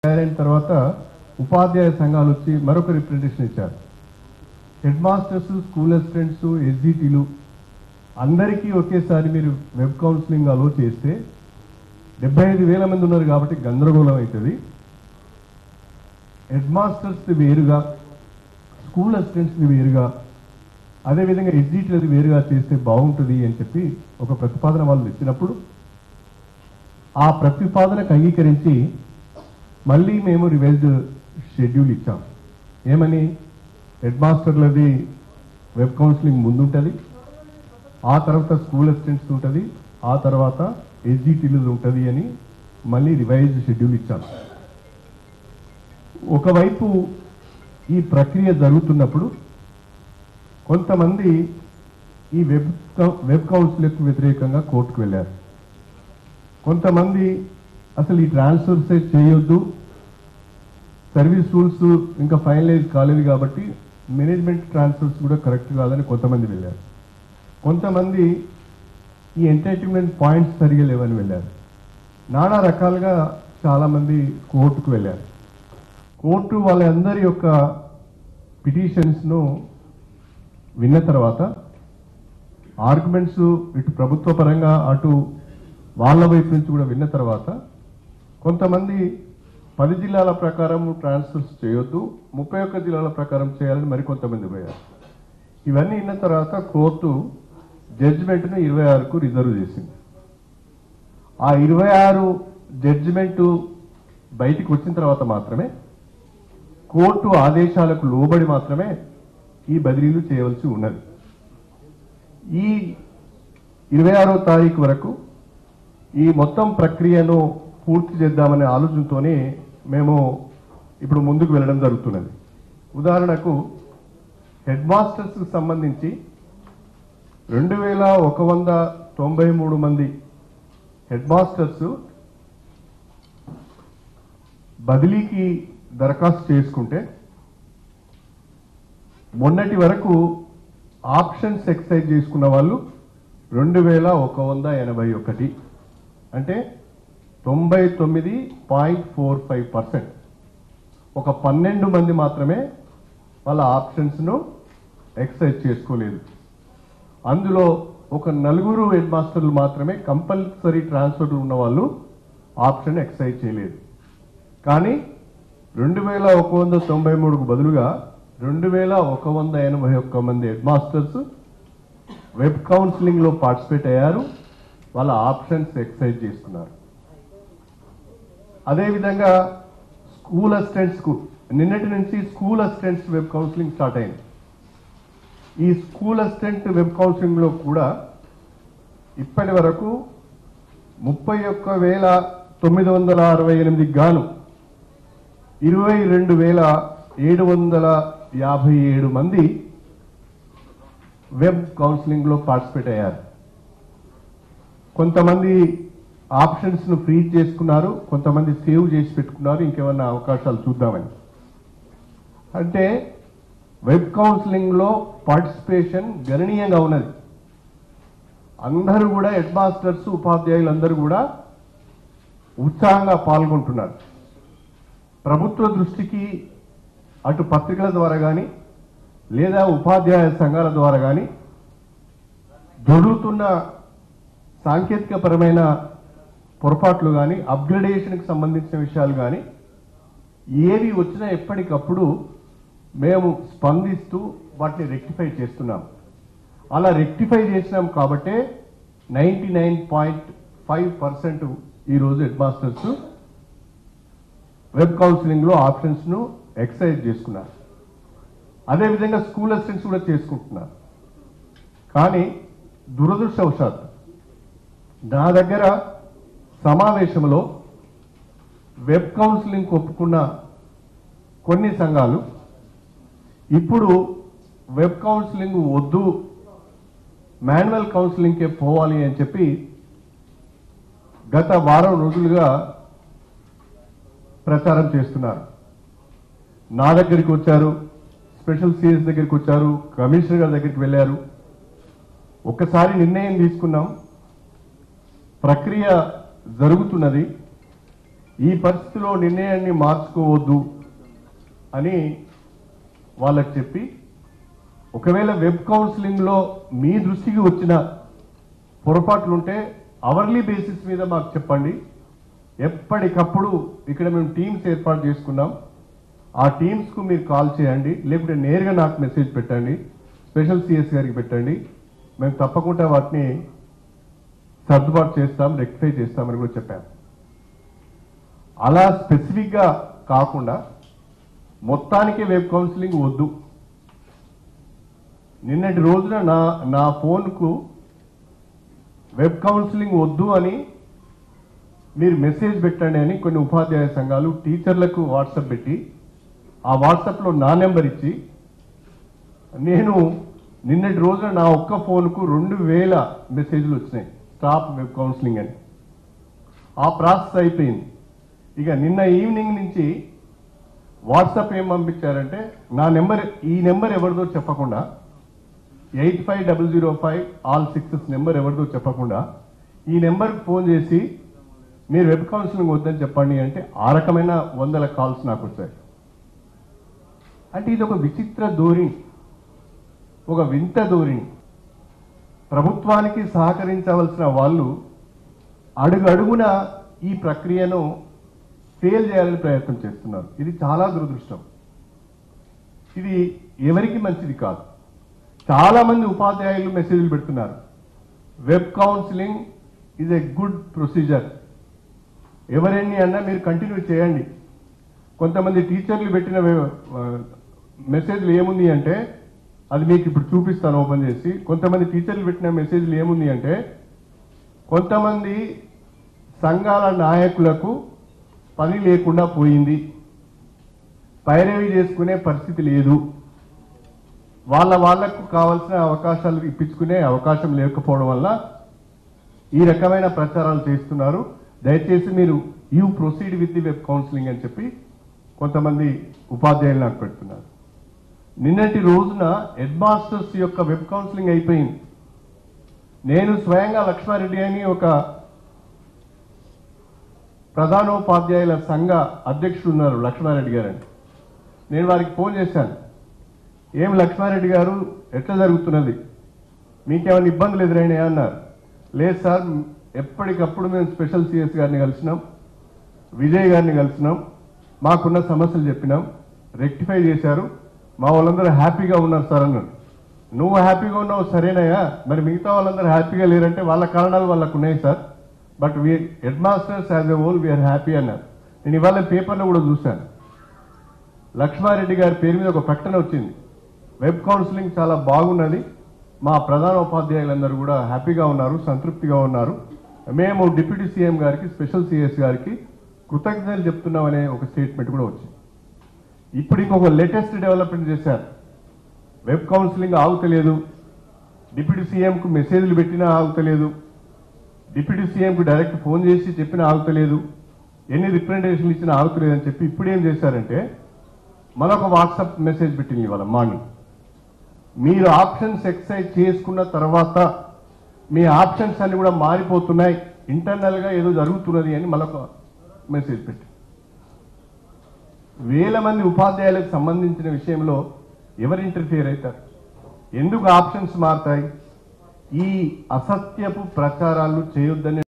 తయారైన తర్వాత ఉపాధ్యాయ సంఘాలు వచ్చి మరొక రిప్రజెంటేషన్ ఇచ్చారు హెడ్ మాస్టర్స్ స్కూల్ అసిస్టెంట్స్ ఎస్జిటీలు అందరికీ ఒకేసారి మీరు వెబ్ కౌన్సిలింగ్ అలో చేస్తే డెబ్బై ఐదు వేల మంది ఉన్నారు కాబట్టి గందరగోళం అవుతుంది హెడ్ మాస్టర్స్ వేరుగా స్కూల్ అసిస్టెంట్స్ని వేరుగా అదేవిధంగా ఎస్జిటీలది వేరుగా చేస్తే బాగుంటుంది అని చెప్పి ఒక ప్రతిపాదన వాళ్ళు ఇచ్చినప్పుడు ఆ ప్రతిపాదనకు అంగీకరించి మళ్ళీ మేము రివైజ్డ్ షెడ్యూల్ ఇచ్చాం ఏమని హెడ్ మాస్టర్లది వెబ్ కౌన్సిలింగ్ ముందుంటుంది ఆ తర్వాత స్కూల్ అసిస్టెంట్స్ ఉంటుంది ఆ తర్వాత ఎస్జిటీలు ఉంటుంది అని మళ్ళీ రివైజ్డ్ షెడ్యూల్ ఇచ్చాం ఒకవైపు ఈ ప్రక్రియ జరుగుతున్నప్పుడు కొంతమంది ఈ వెబ్ కౌ- వెబ్ కౌన్సిల్కు వ్యతిరేకంగా కోర్టుకు వెళ్ళారు కొంతమంది అసలు ఈ ట్రాన్స్ఫర్స్ చేయొద్దు సర్వీస్ రూల్స్ ఇంకా ఫైనలైజ్ కాలేదు కాబట్టి మేనేజ్మెంట్ ట్రాన్స్ఫర్స్ కూడా కరెక్ట్ కాదని కొంతమంది వెళ్ళారు కొంతమంది ఈ ఎంటర్టైన్మెంట్ పాయింట్స్ సరిగా లేవని వెళ్ళారు నానా రకాలుగా చాలామంది కోర్టుకు వెళ్ళారు కోర్టు వాళ్ళందరి యొక్క పిటిషన్స్ను విన్న తర్వాత ఆర్గ్యుమెంట్స్ ఇటు ప్రభుత్వ పరంగా అటు వాళ్ళ వైపు నుంచి కూడా విన్న తర్వాత కొంతమంది పది జిల్లాల ప్రకారం ట్రాన్స్ఫర్స్ చేయొద్దు ముప్పై ఒక్క జిల్లాల ప్రకారం చేయాలని మరికొంతమంది పోయారు ఇవన్నీ విన్న తర్వాత కోర్టు జడ్జిమెంట్ను ఇరవై ఆరుకు రిజర్వ్ చేసింది ఆ ఇరవై ఆరు జడ్జిమెంట్ బయటికి వచ్చిన తర్వాత మాత్రమే కోర్టు ఆదేశాలకు లోబడి మాత్రమే ఈ బదిలీలు చేయవలసి ఉన్నది ఈ ఇరవై ఆరో తారీఖు వరకు ఈ మొత్తం ప్రక్రియను పూర్తి చేద్దామనే ఆలోచనతోనే మేము ఇప్పుడు ముందుకు వెళ్ళడం జరుగుతున్నది ఉదాహరణకు హెడ్ మాస్టర్స్కి సంబంధించి రెండు వేల ఒక వంద తొంభై మూడు మంది హెడ్ మాస్టర్స్ బదిలీకి దరఖాస్తు చేసుకుంటే మొన్నటి వరకు ఆప్షన్స్ ఎక్సైజ్ చేసుకున్న వాళ్ళు రెండు వేల ఒక వంద ఎనభై ఒకటి అంటే తొంభై తొమ్మిది పాయింట్ ఫోర్ ఫైవ్ పర్సెంట్ ఒక పన్నెండు మంది మాత్రమే వాళ్ళ ఆప్షన్స్ను ఎక్సైజ్ చేసుకోలేదు అందులో ఒక నలుగురు హెడ్ మాస్టర్లు మాత్రమే కంపల్సరీ ట్రాన్స్ఫర్ ఉన్న వాళ్ళు ఆప్షన్ ఎక్సైజ్ చేయలేదు కానీ రెండు వేల ఒక వంద తొంభై మూడుకు బదులుగా రెండు వేల ఒక వంద ఎనభై ఒక్క మంది హెడ్ మాస్టర్స్ వెబ్ కౌన్సిలింగ్లో పార్టిసిపేట్ అయ్యారు వాళ్ళ ఆప్షన్స్ ఎక్సైజ్ చేసుకున్నారు అదేవిధంగా స్కూల్ అసిస్టెంట్స్కు నిన్నటి నుంచి school assistants web counselling start అయింది ఈ స్కూల్ అసిస్టెంట్ వెబ్ కౌన్సిలింగ్లో కూడా ఇప్పటి వరకు ముప్పై ఒక్క వేల తొమ్మిది వందల అరవై ఎనిమిది గాను ఇరవై రెండు వేల ఏడు వందల యాభై ఏడు మంది వెబ్ కౌన్సిలింగ్లో పార్టిసిపేట్ అయ్యారు కొంతమంది ఆప్షన్స్ను ఫ్రీజ్ చేసుకున్నారు కొంతమంది సేవ్ చేసి పెట్టుకున్నారు ఇంకేమన్నా అవకాశాలు చూద్దామని అంటే వెబ్ కౌన్సిలింగ్లో పార్టిసిపేషన్ గణనీయంగా ఉన్నది అందరూ కూడా హెడ్ మాస్టర్స్ ఉపాధ్యాయులు అందరూ కూడా ఉత్సాహంగా పాల్గొంటున్నారు ప్రభుత్వ దృష్టికి అటు పత్రికల ద్వారా కానీ లేదా ఉపాధ్యాయ సంఘాల ద్వారా కానీ జరుగుతున్న సాంకేతిక పరమైన పొరపాట్లు కానీ అప్గ్రేడేషన్కి సంబంధించిన విషయాలు కానీ ఏవి వచ్చినా ఎప్పటికప్పుడు మేము స్పందిస్తూ వాటిని రెక్టిఫై చేస్తున్నాం అలా రెక్టిఫై చేసినాం కాబట్టే ninety nine point five percent ఈరోజు హెడ్ మాస్టర్స్ వెబ్ కౌన్సిలింగ్లో ఆప్షన్స్ను ఎక్సైజ్ చేసుకున్నారు అదేవిధంగా స్కూల్ అసిస్టెంట్స్ కూడా చేసుకుంటున్నారు కానీ దురదృష్టవశాత్తు నా దగ్గర సమావేశంలో వెబ్ కౌన్సిలింగ్ ఒప్పుకున్న కొన్ని సంఘాలు ఇప్పుడు వెబ్ కౌన్సిలింగ్ వద్దు మాన్యువల్ కౌన్సిలింగ్కే పోవాలి అని చెప్పి గత వారం రోజులుగా ప్రచారం చేస్తున్నారు నా దగ్గరికి వచ్చారు స్పెషల్ సిఎస్ దగ్గరికి వచ్చారు కమిషనర్ గారి దగ్గరికి వెళ్ళారు ఒక్కసారి నిర్ణయం తీసుకున్నాం ప్రక్రియ జరుగుతున్నది ఈ పరిస్థితిలో నిర్ణయాన్ని మార్చుకోవద్దు అని వాళ్ళకి చెప్పి ఒకవేళ వెబ్ కౌన్సిలింగ్లో మీ దృష్టికి వచ్చిన పొరపాట్లుంటే అవర్లీ బేసిస్ మీద మాకు చెప్పండి ఎప్పటికప్పుడు ఇక్కడ మేము టీమ్స్ ఏర్పాటు చేసుకున్నాం ఆ టీమ్స్కు మీరు కాల్ చేయండి లేకుంటే నేరుగా నాకు మెసేజ్ పెట్టండి స్పెషల్ సిఎస్ గారికి పెట్టండి మేము తప్పకుండా వాటిని సర్దుబాటు చేస్తాం రెక్టిఫై చేస్తామని కూడా చెప్పాం అలా స్పెసిఫిక్గా కాకుండా మొత్తానికి వెబ్ కౌన్సిలింగ్ వద్దు నిన్నటి రోజున నా నా ఫోన్కు వెబ్ కౌన్సిలింగ్ వద్దు అని మీరు మెసేజ్ పెట్టండి అని కొన్ని ఉపాధ్యాయ సంఘాలు టీచర్లకు వాట్సాప్ పెట్టి ఆ వాట్సాప్లో నా నెంబర్ ఇచ్చి నేను నిన్నటి రోజున నా ఒక్క ఫోన్కు రెండు వేల మెసేజ్లు వచ్చినాయి స్టాప్ వెబ్ కౌన్సిలింగ్ అని ఆ ప్రాసెస్ అయిపోయింది ఇక నిన్న ఈవినింగ్ నుంచి వాట్సాప్ ఏం పంపించారంటే నా నెంబర్ ఈ నెంబర్ ఎవరిదో చెప్పకుండా eight five double zero five all sixes number ఎవరిదో చెప్పకుండా ఈ నెంబర్కి ఫోన్ చేసి మీరు వెబ్ కౌన్సిలింగ్ వద్దని చెప్పండి అంటే ఆ రకమైన వందల కాల్స్ నాకు వచ్చాయి అంటే ఇది ఒక విచిత్ర ధోరణి ఒక వింత ధోరణి ప్రభుత్వానికి సహకరించవలసిన వాళ్ళు అడుగు అడుగున ఈ ప్రక్రియను ఫెయిల్ చేయాలని ప్రయత్నం చేస్తున్నారు ఇది చాలా దురదృష్టం ఇది ఎవరికి మంచిది కాదు చాలా మంది ఉపాధ్యాయులు మెసేజ్లు పెడుతున్నారు web counselling is a good procedure ఎవరెన్ని అన్నా మీరు కంటిన్యూ చేయండి కొంతమంది టీచర్లు పెట్టిన వె- ఆ, మెసేజ్లు ఏముంది అంటే అది మీకు ఇప్పుడు చూపిస్తాను ఓపెన్ చేసి కొంతమంది టీచర్లు పెట్టిన మెసేజ్లు ఏముంది అంటే కొంతమంది సంఘాల నాయకులకు పని లేకుండా పోయింది పైరవి చేసుకునే పరిస్థితి లేదు వాళ్ళ వాళ్లకు కావాల్సిన అవకాశాలు ఇప్పించుకునే అవకాశం లేకపోవడం వల్ల ఈ రకమైన ప్రచారాలు చేస్తున్నారు దయచేసి మీరు you proceed with the web counselling అని చెప్పి కొంతమంది ఉపాధ్యాయులు నాకు పెడుతున్నారు నిన్నటి రోజున హెడ్ మాస్టర్స్ యొక్క వెబ్ కౌన్సిలింగ్ అయిపోయింది నేను స్వయంగా లక్ష్మారెడ్డి అని ఒక ప్రధానోపాధ్యాయుల సంఘ అధ్యక్షుడు ఉన్నారు లక్ష్మారెడ్డి గారు అని నేను వారికి ఫోన్ చేశాను ఏం లక్ష్మారెడ్డి గారు ఎట్లా జరుగుతున్నది మీకేమైనా ఇబ్బందులు ఎదురైనాయా అన్నారు లేదు సార్ ఎప్పటికప్పుడు మేము స్పెషల్ సిఎస్ గారిని కలిసినాం విజయ్ గారిని కలిసినాం మాకున్న సమస్యలు చెప్పినాం రెక్టిఫై చేశారు మా వాళ్ళందరూ హ్యాపీగా ఉన్నారు సార్ అన్నారు నువ్వు హ్యాపీగా ఉన్నావు సరేనయ్యా మరి మిగతా వాళ్ళందరూ హ్యాపీగా లేరంటే వాళ్ళ కారణాలు వాళ్ళకు ఉన్నాయి sir but we head masters as a whole we are happy అన్నారు నేను ఇవాళ పేపర్లో కూడా చూశాను లక్ష్మారెడ్డి గారి పేరు మీద ఒక ప్రకటన వచ్చింది వెబ్ కౌన్సిలింగ్ చాలా బాగున్నది మా ప్రధాన ఉపాధ్యాయులందరూ కూడా హ్యాపీగా ఉన్నారు సంతృప్తిగా ఉన్నారు మేము డిప్యూటీ సీఎం గారికి స్పెషల్ సిఎస్ గారికి కృతజ్ఞతలు చెప్తున్నామనే ఒక స్టేట్మెంట్ కూడా వచ్చింది ఇప్పుడు ఇంకొక లేటెస్ట్ డెవలప్మెంట్ చేశారు వెబ్ కౌన్సిలింగ్ ఆగుతలేదు డిప్యూటీ సీఎంకు మెసేజ్లు పెట్టినా ఆగుతలేదు డిప్యూటీ సీఎంకు డైరెక్ట్ ఫోన్ చేసి చెప్పినా ఆగుతలేదు ఎన్ని రిప్రజెంటేషన్లు ఇచ్చినా ఆగుతలేదు అని చెప్పి ఇప్పుడు ఏం చేశారంటే మరొక వాట్సాప్ మెసేజ్ పెట్టింది ఇవాళ మార్నింగ్ మీరు ఆప్షన్స్ ఎక్సైజ్ చేసుకున్న తర్వాత మీ ఆప్షన్స్ అన్ని కూడా మారిపోతున్నాయి ఇంటర్నల్ గా ఏదో జరుగుతున్నది అని మరొక మెసేజ్ పెట్టి వేల మంది ఉపాధ్యాయులకు సంబంధించిన విషయంలో ఎవరు ఇంటర్ఫియర్ అవుతారు ఎందుకు ఆప్షన్స్ మారుతాయి ఈ అసత్యపు ప్రచారాలు చేయొద్దని